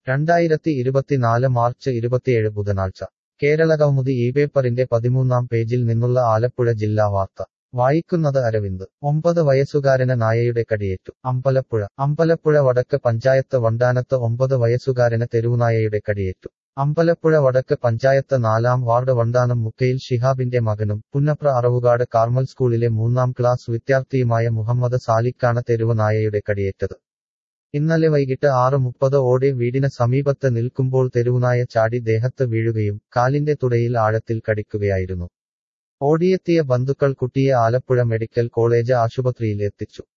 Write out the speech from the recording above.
രണ്ടായിരത്തി ഇരുപത്തിനാല് മാർച്ച് ഇരുപത്തിയേഴ് ബുധനാഴ്ച കേരള കൗമുദി ഈ പേപ്പറിന്റെ പതിമൂന്നാം പേജിൽ നിന്നുള്ള ആലപ്പുഴ ജില്ലാ വാർത്ത വായിക്കുന്നത് അരവിന്ദ് ഒമ്പത് വയസ്സുകാരന് നായയുടെ കടിയേറ്റു അമ്പലപ്പുഴ അമ്പലപ്പുഴ വടക്ക് പഞ്ചായത്ത് വണ്ടാനത്ത് ഒമ്പത് വയസ്സുകാരന് തെരുവുനായയുടെ കടിയേറ്റു അമ്പലപ്പുഴ വടക്ക് പഞ്ചായത്ത് നാലാം വാർഡ് വണ്ടാനം മുക്കയിൽ ഷിഹാബിന്റെ മകനും പുന്നപ്ര അറവുകാട് കാർമൽ സ്കൂളിലെ മൂന്നാം ക്ലാസ് വിദ്യാർത്ഥിയുമായ മുഹമ്മദ് സാലിക്കാണ് തെരുവുനായയുടെ കടിയേറ്റത് ഇന്നലെ വൈകിട്ട് ആറ് മുപ്പത് ഓടെ വീടിന് സമീപത്ത് നിൽക്കുമ്പോൾ തെരുവുനായ ചാടി ദേഹത്ത് വീഴുകയും കാലിന്റെ തുടയിൽ ആഴത്തിൽ കടിക്കുകയായിരുന്നു ഓടിയെത്തിയ ബന്ധുക്കൾ കുട്ടിയെ ആലപ്പുഴ മെഡിക്കൽ കോളേജ് ആശുപത്രിയിൽ എത്തിച്ചു